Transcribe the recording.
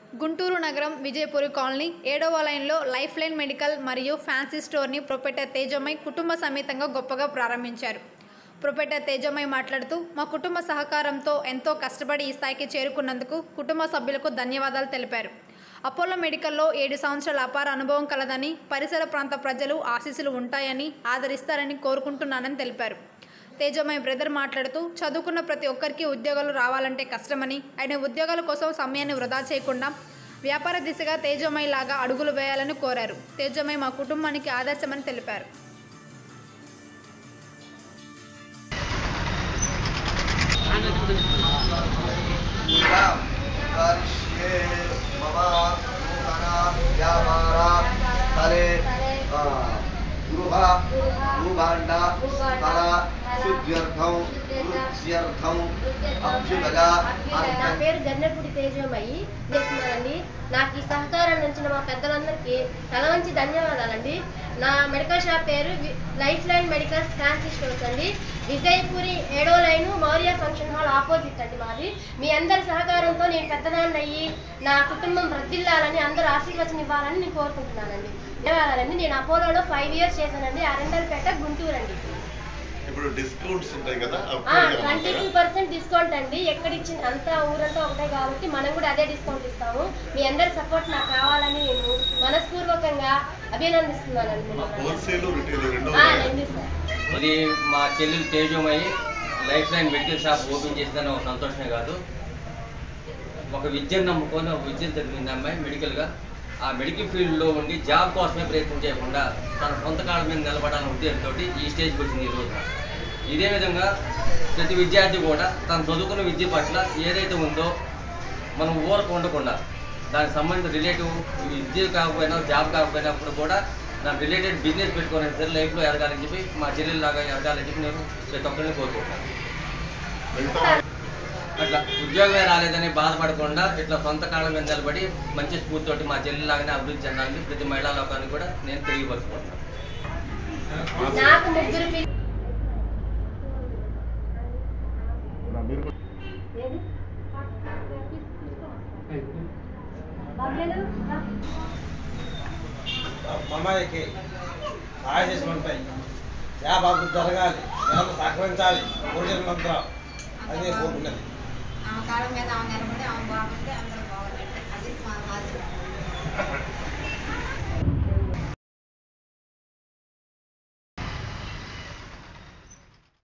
గుంటూరు నగరం విజయపురి కాలనీ ఏడవ లైన్లో లైఫ్ లైన్ మెడికల్ మరియు ఫ్యాన్సీ స్టోర్ని ప్రొపేటర్ తేజమై కుటుంబ సమేతంగా గొప్పగా ప్రారంభించారు ప్రొపేటర్ తేజమై మాట్లాడుతూ మా కుటుంబ సహకారంతో ఎంతో కష్టపడి ఈ స్థాయికి చేరుకున్నందుకు కుటుంబ సభ్యులకు ధన్యవాదాలు తెలిపారు అపోలో మెడికల్లో ఏడు సంవత్సరాల అపార అనుభవం కలదని పరిసర ప్రాంత ప్రజలు ఆశీస్సులు ఉంటాయని ఆదరిస్తారని కోరుకుంటున్నానని తెలిపారు తేజమయ బ్రదర్ మాట్లాడుతూ చదువుకున్న ప్రతి ఒక్కరికి ఉద్యోగాలు రావాలంటే కష్టమని ఆయన ఉద్యోగాల కోసం సమయాన్ని వృధా చేయకుండా వ్యాపార దిశగా తేజమయ లాగా అడుగులు వేయాలని కోరారు తేజమయ మా కుటుంబానికి ఆదర్శమని తెలిపారు కరిష్యే మమ నూతన వ్యాపార స్థలే ఆ, గృహ భూభాండ స్థల శుద్ధ్యర్థం వృత్స్యర్థం అభ్యుదగా నా అర్థం పేరు గన్నెపూడి తేజమయ్యి చేస్తున్నానండి నాకు ఈ సహకారం నుంచి మా పెద్దలందరికీ తల వంచి ధన్యవాదాలండి నా మెడికల్ షాప్ పేరు వి- life line medicals fancy stores అండి విజయపురి ఏడో line Maurya function hall opposite అండి మాది మీ అందరి సహకారంతో నేను పెద్దదాన్ని అయ్యి నా కుటుంబం వృద్ధిల్లాలని అందరూ ఆశీర్వచనం ఇవ్వాలని నేను కోరుకుంటున్నానండి ధన్యవాదాలండి నేను అపోలోలో ఫైవ్ ఇయర్స్ చేశానండి అరండల్పేట గుంటూరు అండి ఇప్పుడు డిస్కౌంట్స్ ఉంటాయి కదా ట్వంటీ టూ పర్సెంట్ డిస్కౌంట్ అండి ఎక్కడ ఇచ్చిన అంతా ఊరంతా ఒకటే కాబట్టి మనం కూడా అదే డిస్కౌంట్ ఇస్తాము మీ అందరి సపోర్ట్ నాకు కావాలని నేను మనస్పూర్వకంగా అభినందిస్తున్నానండి హోల్సేల్ రిటైల్ రెండు ఆ, రండి సార్ ఇది మా చెల్లెలు Tejamayi life line medical shop open చేసిందని ఒక సంతోషమే కాదు ఒక విద్యను నమ్ముకొని ఒక విద్యను చదివింది అమ్మాయి మెడికల్గా ఆ మెడికల్ ఫీల్డ్లో ఉండి జాబ్ కోసమే ప్రయత్నం చేయకుండా తన సొంత కాళ్ళ మీద నిలబడాలనే ఉద్దేశంతో ఈ స్టేజ్కి వచ్చింది ఈ రోజున ఇదే విధంగా ప్రతి విద్యార్థి కూడా తను చదువుకున్న విద్య పట్ల ఏదైతే ఉందో మనం ఊరకు ఉండకుండా దానికి సంబంధించిన రిలేటివ్ విద్య కాకపోయినా జాబ్ కాకపోయినప్పుడు కూడా దాని రిలేటెడ్ బిజినెస్ పెట్టుకొని సరే లైఫ్లో ఎదగాలని చెప్పి మా చెల్లెల్లాగా ఎదగాలని చెప్పి నేను ప్రతి ఒక్కరిని కోరుకుంటున్నాను అట్లా ఉద్యోగమే రాలేదని బాధపడకుండా ఇట్లా సొంత కాళ్ళ మీద నిలబడి మంచి స్ఫూర్తితోటి మా చెల్లెలాగానే అభివృద్ధి చెందాలని ప్రతి మహిళా లోకానికి కూడా నేను తెలియపరుచుకుంటున్నాను నాకు ముగ్గురు పిల్ల- ఏది? బాబ్లేలు? రా. అమ్మాయికి ఆశీస్సులు ఉంటాయి వ్యాపారం జరగాలి వ్యాపారం సహకరించాలి భోజన మంత్రం అది నేను కోరుకున్నది ఆమె కాళ్ళ మీద ఆమె నిలబడి ఆమె బాగుంటే అందరూ బాగుంటే అది మా ఆశ